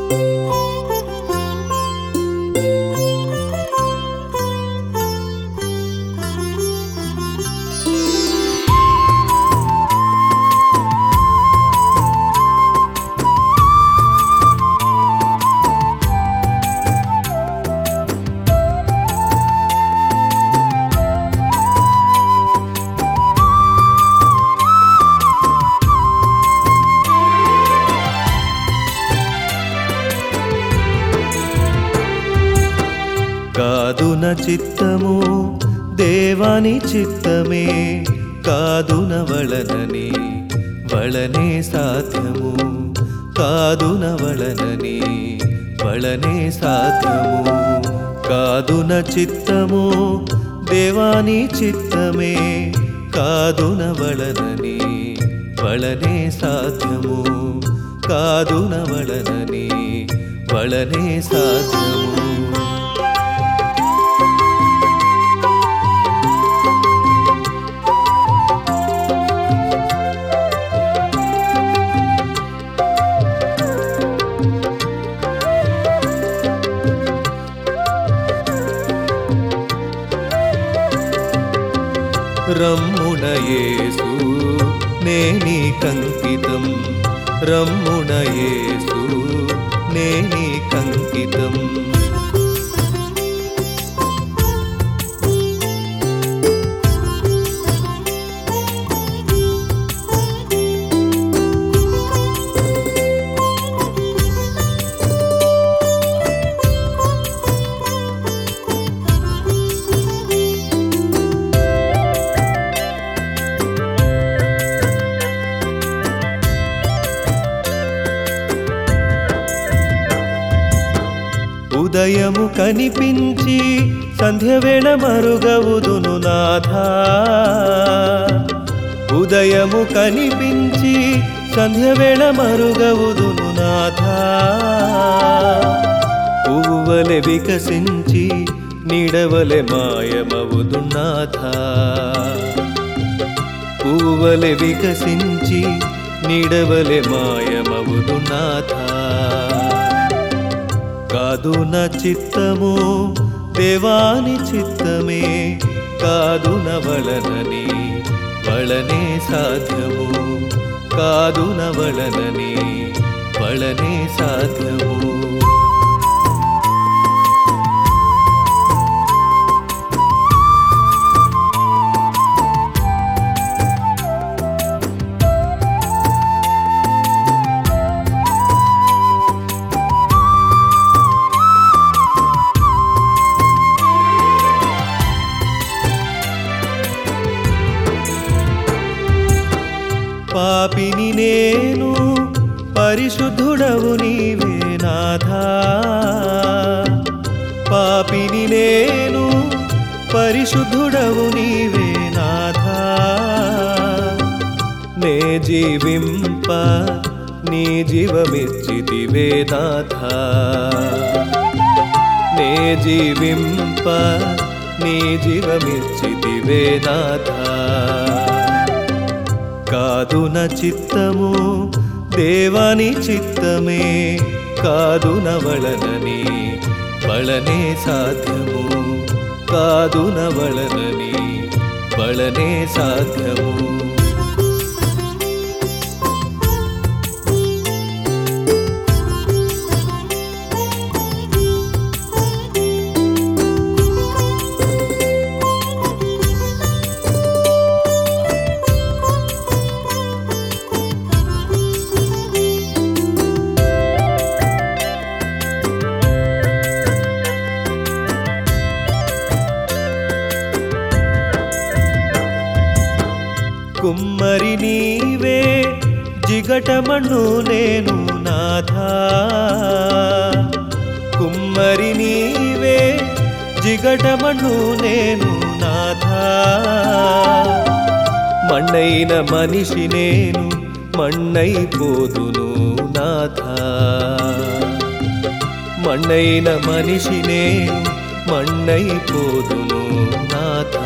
కాదున చిత్తము దేవాని చిత్తమే కాదున వళనని వళనే సాధ్యము కాదున వళనని వళనే సాధ్యము కాదున చిత్తము దేవాని చిత్తమే కాదున వళనని వళనే సాధ్యము కాదున వళనని వళనే సాధ్యము రమ్మునయేసు నేని కంకితం రమ్మునయేసు నేని కంకితం ఉదయము కనిపించి సంధ్యవేళ మరుగవుదును నాథా ఉదయము కనిపించి సంధ్యవేళ మరుగవుదును నాథా పువ్వువలె వికసించి నీడవలె మాయమవుదు నాథా పువ్వువలె వికసించి నీడవలె మాయమవుదు నాథా కాదు నా చిత్తము దేవాని చిత్తమే కాదు నవలనని వళనే సాధ్యము కాదు నవలనని వళనే సాధ్యము పాపిని నేను పరిశుద్ధుడవు నీవే నాథా పాపిని నేను పరిశుద్ధుడవు నీవే నాథా నే జీవింప నీ జీవమిచ్చితివే నాథా నే జీవింప నీ జీవమిచ్చితివే నాథా కాదు నా చిత్తము దేవాని చిత్తమే కాదు నవళనని వళనే సాధ్యము కాదు నవళనని వళనే సాధ్యము కుమ్మరి నీవే జిగటమణు నేను నాథా కుమ్మరి నీవే జిగటమణు నేను నాథా మಣ್ಣైన మనిషి నేను మಣ್ಣైపోదును నాథా మಣ್ಣైన మనిషి నేను మಣ್ಣైపోదును నాథా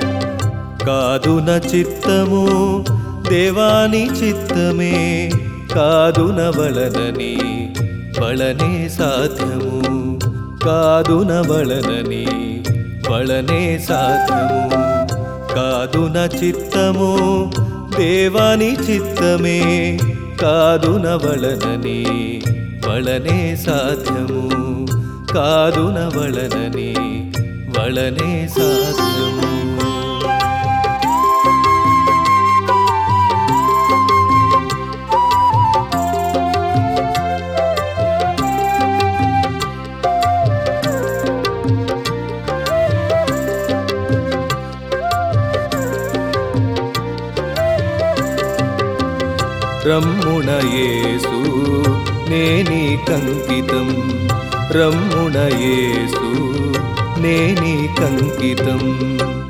కాదు నా చిత్తము దేవాని చిత్తమే కాదునవలనని వళనే సాధ్యము కాదునవలనని వళనే సాధ్యము కాదున చిత్తము దేవాని చిత్తమే కాదునవలనని వళనే సాధ్యము కాదునవలనని వళనే సాధ్యము రమ్ముణయేసు నేని కంకితం రమ్ముణయేసు నేని కంకితం